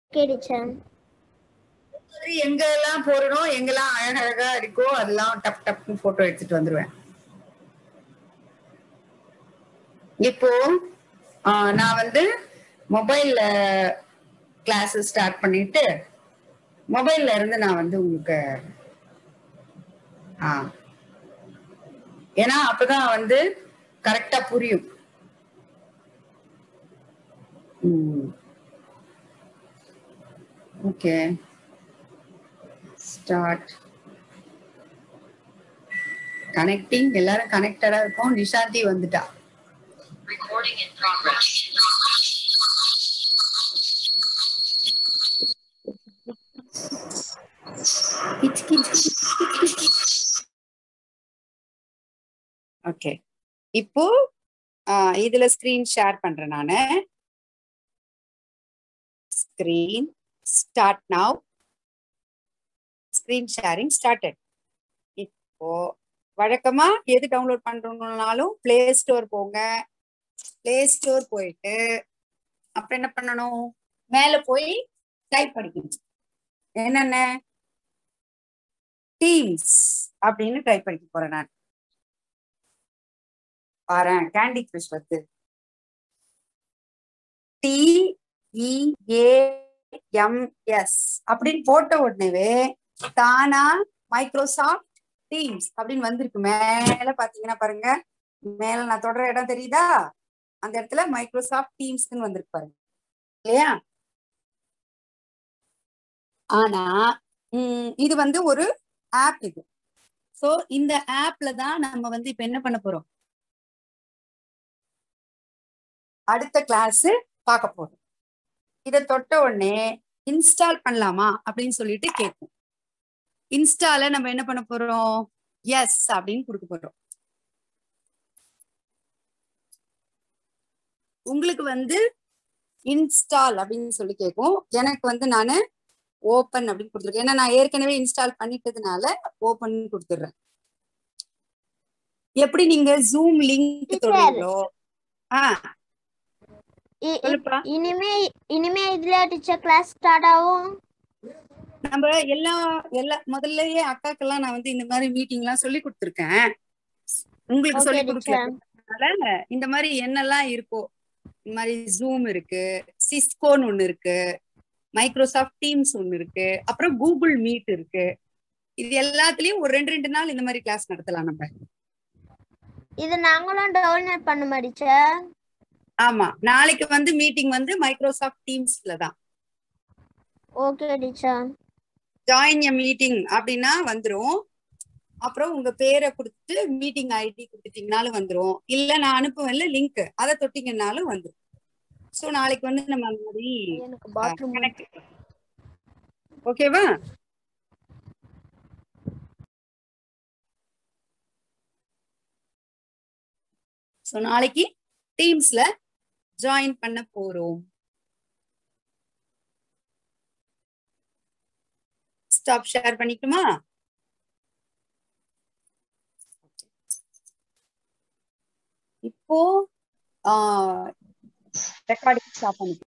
Okay teacher மாதிரி எங்கெல்லாம் போறணும் எங்கெல்லாம் அழகழகா இருக்கோ அதெல்லாம் டப் டப்னு போட்டோ எடுத்துட்டு வந்துருவேன் இப்போ ஆஹ், நான் வந்து மொபைல்ல கிளாஸ் ஸ்டார்ட் பண்ணிட்டு மொபைல்ல இருந்து நான் வந்து உங்களுக்கு ஆ ஏன்னா அப்பதான் வந்து கரெக்டா புரியும் ஓகே ஸ்டார்ட் கனெக்டிங் எல்லாரும் கனெக்டடா இருக்கும் நிஷாந்தி வந்துட்டா Recording in progress. ஓகே இப்போ ஆஹ், இதுல ஸ்கிரீன் ஷேர் பண்றேன் நானு screen start now screen sharing started இப்போ வழக்கமா எது டவுன்லோட் பண்றோம்னாலும் பிளே ஸ்டோர் போங்க பிளே ஸ்டோர் போயிட்டு அப்புறம் என்ன பண்ணணும் மேல போய் டைப் படிக்கணும் என்னென்ன டீம்ஸ் அப்படின்னு டைப் படிக்க போறேன் நான் பாரேன் கேண்டி கிருஷ் வந்து டி எஸ் அப்படின்னு போட்ட உடனேவே தானா மைக்ரோசாஃப்ட் டீம்ஸ் அப்படின்னு வந்திருக்கு மேல பாத்தீங்கன்னா பாருங்க மேல நான் தொடர இடம் தெரியுதா அந்த இடத்துல மைக்ரோசாஃப்ட் டீம்ஸ்னு வந்திருக்கு பாருங்க இல்லையா ஆனா உம், இது வந்து ஒரு ஆப் இது சோ இந்த ஆப்ல தான் நம்ம வந்து இப்ப என்ன பண்ண போறோம் அடுத்த கிளாஸ் பார்க்க போறோம் இதை தொட்ட உடனே இன்ஸ்டால் பண்ணலாமா அப்படின்னு சொல்லிட்டு கேட்கும் இன்ஸ்டால நம்ம என்ன பண்ண போறோம் எஸ் அப்படின்னு கொடுக்க போறோம் உங்களுக்கு வந்து இன்ஸ்டால் அப்படின்னு சொல்லி கேட்கும் எனக்கு வந்து நானு ஓபன் அப்படின்னு கொடுத்துருக்கேன் ஏன்னா நான் ஏற்கனவே இன்ஸ்டால் பண்ணிட்டதுனால ஓபன் கொடுத்துடுறேன் எப்படி நீங்க ஜூம் லிங்க் Teacher. தொடுறீங்களோ ஆ இ- இ- சொல்லுப்பா இனிமே இனிமே இதுல டீச்சர் கிளாஸ் ஸ்டார்ட் ஆகும் நம்ம எல்லா எல்லா முதல்லயே அக்காக்கெல்லாம் நான் வந்து இந்த மாதிரி மீட்டிங் எல்லாம் சொல்லி கொடுத்துருக்கேன் உங்களுக்கு Okay, சொல்லி teacher. கொடுக்கல இந்த மாதிரி என்னெல்லாம் இருக்கோ இந்த மாதிரி ஜூம் இருக்கு சிஸ்கோன்னு ஒண்ணு இருக்கு மைக்ரோசாஃப்ட் டீம்ஸ் ஒண்ணு இருக்கு அப்புறம் கூகுள் மீட் இருக்கு இது எல்லாத்துலயும் ஒரு ரெண்டு ரெண்டு நாள் இந்த மாதிரி கிளாஸ் நடத்தலாம் நம்ம இது நாங்களும் டவுன்லோட் பண்ணுமா டீச்சர் ஆமா நாளைக்கு வந்து மீட்டிங் வந்து மைக்ரோசாஃப்ட் டீம்ஸ்ல தான் okay teacher join a meeting அப்படின்னா வந்துரும் அப்புறம் உங்க பேரை கொடுத்துட்டு மீட்டிங் ஐடி கொடுத்துட்டீங்கனாலும் வந்துரும் இல்ல நான் அனுப்புவேன்ல லிங்க் அதை தொட்டீங்கன்னாலும் வந்துரும் சோ நாளைக்கு வந்து நம்ம அந்த மாதிரி எனக்கு பாத்ரூம் ஓகேவா சோ நாளைக்கு டீம்ஸ்ல ஜாயின் பண்ண போறோம் ஸ்டாப் ஷேர் பண்ணிக்குமா இப்போ ரெக்கார்டிங் ஸ்டாப் பண்ணிக்கலாம்